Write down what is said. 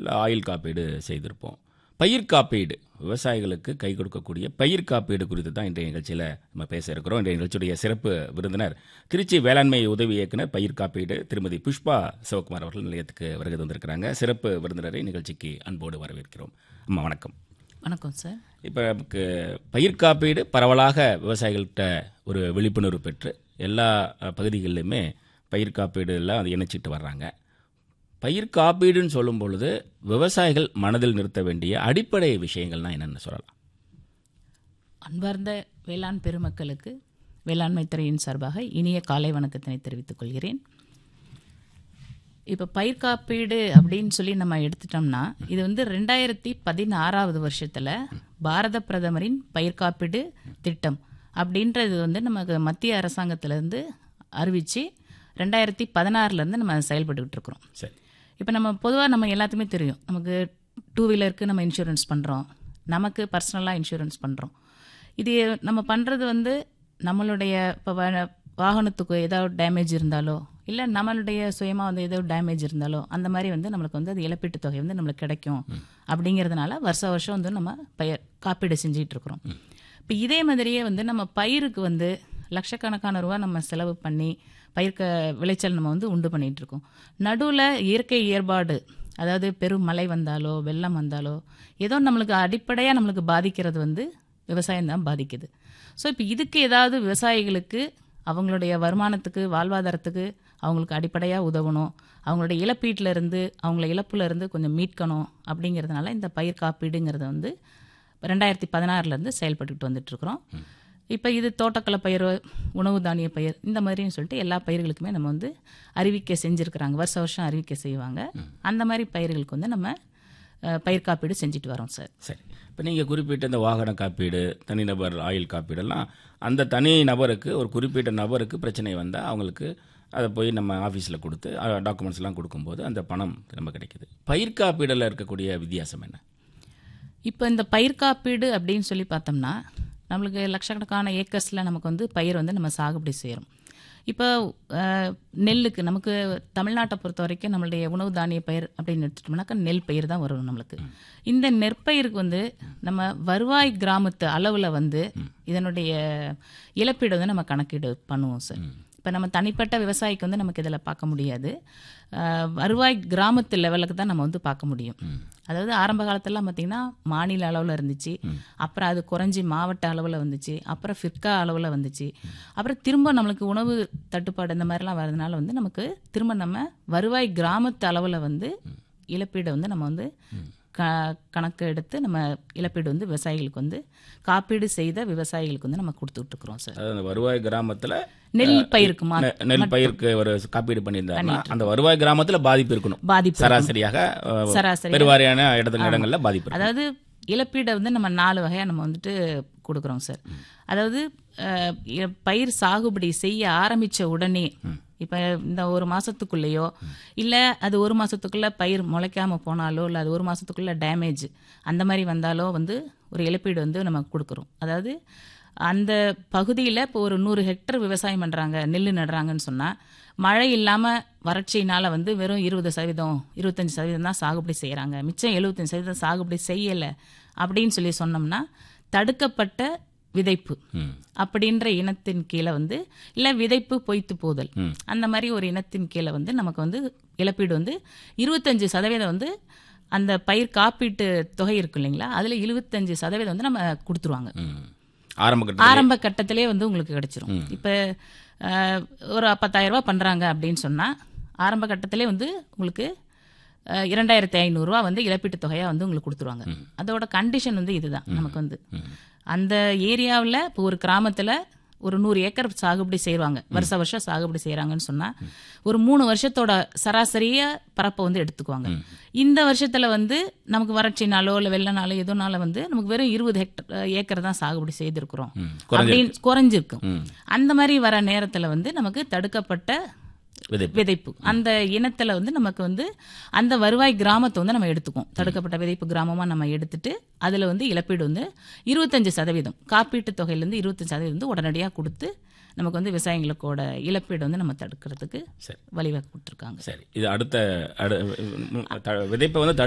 இல்லை ஆயில் காப்பீடு செய்திருப்போம் பயிர் காப்பீடு விவசாயிகளுக்கு கை கொடுக்கக்கூடிய பயிர் காப்பீடு குறித்து தான் இன்றைய நிகழ்ச்சியில் நம்ம பேச இருக்கிறோம் இன்றைய நிகழ்ச்சியுடைய சிறப்பு விருந்தினர் திருச்சி வேளாண்மை உதவி இயக்குனர் பயிர் காப்பீடு திருமதி புஷ்பா சிவகுமார் அவர்கள் நிலையத்துக்கு வருகை தந்திருக்கிறாங்க சிறப்பு விருந்தினரை நிகழ்ச்சிக்கு அன்போடு வரவேற்கிறோம் அம்மா வணக்கம் வணக்கம் சார் இப்போ நமக்கு பயிர் காப்பீடு பரவலாக விவசாயிகள்கிட்ட ஒரு விழிப்புணர்வு பெற்று எல்லா அஹ், பகுதிகளிலுமே பயிர் காப்பீடு எல்லாம் அதை இணைச்சிட்டு வர்றாங்க பயிர் காப்பீடுன்னு சொல்லும் பொழுது விவசாயிகள் மனதில் நிறுத்த வேண்டிய அடிப்படை விஷயங்கள்னா என்னென்னு சொல்லலாம் அன்பார்ந்த வேளாண் பெருமக்களுக்கு வேளாண்மை துறையின் சார்பாக இனிய காலை வணக்கத்தினை தெரிவித்துக் கொள்கிறேன் இப்போ பயிர் காப்பீடு அப்படின்னு சொல்லி நம்ம எடுத்துட்டோம்னா இது வந்து ரெண்டாயிரத்தி பதினாறாவது வருஷத்தில் பாரத பிரதமரின் பயிர் காப்பீடு திட்டம் அப்படின்றது வந்து நமக்கு மத்திய அரசாங்கத்திலேருந்து அறிவித்து ரெண்டாயிரத்தி பதினாறுலேருந்து நம்ம செயல்பட்டுக்கிட்டு இருக்கிறோம் சரி இப்போ நம்ம பொதுவாக நம்ம எல்லாத்துக்குமே தெரியும் நமக்கு டூ வீலருக்கு நம்ம இன்சூரன்ஸ் பண்ணுறோம் நமக்கு பர்சனலாக இன்சூரன்ஸ் பண்ணுறோம் இது நம்ம பண்ணுறது வந்து நம்மளுடைய இப்போ வாகனத்துக்கு ஏதாவது டேமேஜ் இருந்தாலோ இல்லை நம்மளுடைய சுயமாக வந்து ஏதோ டேமேஜ் இருந்தாலோ அந்த மாதிரி வந்து நம்மளுக்கு வந்து அது இழப்பீட்டு தொகை வந்து நம்மளுக்கு கிடைக்கும் அப்படிங்கிறதுனால வருஷ வருஷம் வந்து நம்ம பயிர் காப்பீடு செஞ்சிட்டு இருக்கிறோம் இப்போ இதே மாதிரியே வந்து நம்ம பயிருக்கு வந்து லட்சக்கணக்கான ரூபா நம்ம செலவு பண்ணி பயிர்க்க விளைச்சல் நம்ம வந்து உண்டு பண்ணிட்டு இருக்கோம் நடுவில் இயற்கை ஏற்பாடு அதாவது பெரும் மழை வந்தாலோ வெள்ளம் வந்தாலோ ஏதோ நம்மளுக்கு அடிப்படையாக நம்மளுக்கு பாதிக்கிறது வந்து விவசாயம் தான் பாதிக்குது ஸோ இப்போ இதுக்கு ஏதாவது விவசாயிகளுக்கு அவங்களுடைய வருமானத்துக்கு வாழ்வாதாரத்துக்கு அவங்களுக்கு அடிப்படையாக உதவணும் அவங்களுடைய இழப்பீட்டில் இருந்து அவங்கள இழப்புல இருந்து கொஞ்சம் மீட்கணும் அப்படிங்கிறதுனால இந்த பயிர் காப்பீடுங்கிறத வந்து ரெண்டாயிரத்தி பதினாறுலேருந்து செயல்பட்டுக்கிட்டு வந்துட்டு இருக்கிறோம் இப்போ இது தோட்டக்கலை பயிர் உணவு தானிய பயிர் இந்த மாதிரின்னு சொல்லிட்டு எல்லா பயிர்களுக்குமே நம்ம வந்து அறிவிக்கை செஞ்சுருக்கிறாங்க வருஷ வருஷம் அறிவிக்கை செய்வாங்க அந்த மாதிரி பயிர்களுக்கு வந்து நம்ம அஹ், பயிர் காப்பீடு செஞ்சுட்டு வரோம் சார் சரி இப்போ நீங்கள் குறிப்பிட்ட இந்த வாகன காப்பீடு தனிநபர் ஆயுள் காப்பீடெல்லாம் அந்த தனி நபருக்கு ஒரு குறிப்பிட்ட நபருக்கு பிரச்சனை வந்தால் அவங்களுக்கு அதை போய் நம்ம ஆஃபீஸில் கொடுத்து டாக்குமெண்ட்ஸ் எல்லாம் கொடுக்கும்போது அந்த பணம் திரும்ப கிடைக்குது பயிர் காப்பீடில் இருக்கக்கூடிய வித்தியாசம் என்ன இப்போ இந்த பயிர் காப்பீடு அப்படின்னு சொல்லி பார்த்தோம்னா நம்மளுக்கு லட்சக்கணக்கான ஏக்கர்ஸில் நமக்கு வந்து பயிர் வந்து நம்ம சாகுபடி செய்கிறோம் இப்போ அஹ், நெல்லுக்கு நமக்கு தமிழ்நாட்டை பொறுத்த வரைக்கும் நம்மளுடைய உணவு தானிய பயிர் அப்படின்னு எடுத்துட்டோம்னாக்கா நெல் பயிர் தான் வரும் நம்மளுக்கு இந்த நெற்பயிருக்கு வந்து நம்ம வருவாய் கிராமத்து அளவில் வந்து இதனுடைய இழப்பீடு வந்து நம்ம கணக்கீடு பண்ணுவோம் சார் இப்போ நம்ம தனிப்பட்ட விவசாயிக்கு வந்து நமக்கு இதில் பார்க்க முடியாது அஹ், வருவாய் கிராமத்து லெவலுக்கு தான் நம்ம வந்து பார்க்க முடியும் அதாவது ஆரம்ப காலத்துலலாம் பார்த்திங்கன்னா மாநில அளவில் இருந்துச்சு அப்புறம் அது குறைஞ்சி மாவட்ட அளவில் வந்துச்சு அப்புறம் ஃபிர்கா அளவில் வந்துச்சு அப்புறம் திரும்ப நம்மளுக்கு உணவு தட்டுப்பாடு இந்த மாதிரிலாம் வரதுனால வந்து நமக்கு திரும்ப நம்ம வருவாய் கிராமத்து அளவில் வந்து இழப்பீடை வந்து நம்ம வந்து க கணக்கு எடுத்து நம்ம இழப்பீடு வந்து விவசாயிகளுக்கு வந்து காப்பீடு செய்த விவசாயிகளுக்கு வந்து நம்ம கொடுத்துட்டு இருக்கிறோம் சார் அதாவது அந்த வருவாய் கிராமத்தில் நெல் பயிருக்கு மா நெல் பயிருக்கு ஒரு காப்பீடு பண்ணியிருந்தாருன்னா அந்த வருவாய் கிராமத்தில் பாதிப்பு இருக்கணும் பாதிப்பு சராசரியாக அஹ், சராசரி பெருவாரியான இடத்துல இடங்களில் பாதிப்பு இருக்கும் அதாவது இழப்பீடை வந்து நம்ம நாலு வகையாக நம்ம வந்துட்டு கொடுக்குறோம் சார் அதாவது அஹ், இ- பயிர் சாகுபடி செய்ய ஆரம்பித்த உடனே இப்போ இந்த ஒரு மாதத்துக்குள்ளேயோ இல்லை அது ஒரு மாதத்துக்குள்ளே பயிர் முளைக்காம போனாலோ இல்லை அது ஒரு மாதத்துக்குள்ளே டேமேஜ் அந்த மாதிரி வந்தாலோ வந்து ஒரு இழப்பீடு வந்து நம்ம கொடுக்குறோம் அதாவது அந்த பகுதியில் இப்போ ஒரு நூறு ஹெக்டர் விவசாயம் பண்ணுறாங்க நெல் நடுறாங்கன்னு சொன்னால் மழை இல்லாமல் வறட்சியினால் வந்து வெறும் இருபது சதவீதம் இருபத்தஞ்சி சதவீதம் தான் சாகுபடி செய்கிறாங்க மிச்சம் எழுபத்தஞ்சு சதவீதம் சாகுபடி செய்யலை அப்படின்னு சொல்லி சொன்னோம்னா தடுக்கப்பட்ட விதைப்பு ம். அப்படின்ற இனத்தின் கீழே வந்து இல்லை விதைப்பு பொய்த்து போதல் அந்த மாதிரி ஒரு இனத்தின் கீழே வந்து நமக்கு வந்து இழப்பீடு வந்து இருபத்தஞ்சு சதவீதம் வந்து அந்த பயிர் காப்பீட்டு தொகை இருக்கு இல்லைங்களா அதில் இருபத்தஞ்சு சதவீதம் வந்து நம்ம கொடுத்துருவாங்க ம். ஆரம்ப கட்டத்தில் ஆரம்ப கட்டத்திலே வந்து உங்களுக்கு கிடைச்சிரும் இப்போ அஹ், ஒரு பத்தாயிரம் ரூபாய் பண்ணுறாங்க அப்படின்னு சொன்னால் ஆரம்ப கட்டத்திலே வந்து உங்களுக்கு அஹ், இரண்டாயிரத்தி ஐநூறுரூவா வந்து இழப்பீட்டு தொகையாக வந்து உங்களுக்கு கொடுத்துருவாங்க அதோட கண்டிஷன் வந்து இதுதான் நமக்கு வந்து அந்த ஏரியாவில் இப்போ ஒரு கிராமத்தில் ஒரு நூறு ஏக்கர் சாகுபடி செய்வாங்க வருஷ வருஷம் சாகுபடி செய்கிறாங்கன்னு சொன்னால் ஒரு மூணு வருஷத்தோட சராசரிய பரப்பை வந்து எடுத்துக்குவாங்க இந்த வருஷத்தில் வந்து நமக்கு வறட்சினாலோ இல்லை வெள்ளனாலோ எதுனால வந்து நமக்கு வெறும் இருபது ஹெக்டர் ஏக்கர் தான் சாகுபடி செய்திருக்கிறோம் அப்படின்னு குறைஞ்சிருக்கும் அந்த மாதிரி வர நேரத்தில் வந்து நமக்கு தடுக்கப்பட்ட விதைப்பு விதைப்பு அந்த இனத்துல வந்து நமக்கு வந்து அந்த வருவாய் கிராமத்தை வந்து நம்ம எடுத்துக்குவோம் தடுக்கப்பட்ட விதைப்பு கிராமமா நம்ம எடுத்துட்டு அதுல வந்து இழப்பீடு வந்து இருபத்தஞ்சு சதவீதம் காப்பீட்டு தொகையிலேருந்து இருபத்தஞ்சு சதவீதம் வந்து உடனடியாக கொடுத்து நமக்கு வந்து விவசாயிகளுக்கோட இழப்பீடு வந்து நம்ம தடுக்கிறதுக்கு சரி வழிவகை கொடுத்துருக்காங்க சரி இது அடுத்த அடு- ம், த- விதைப்பை வந்து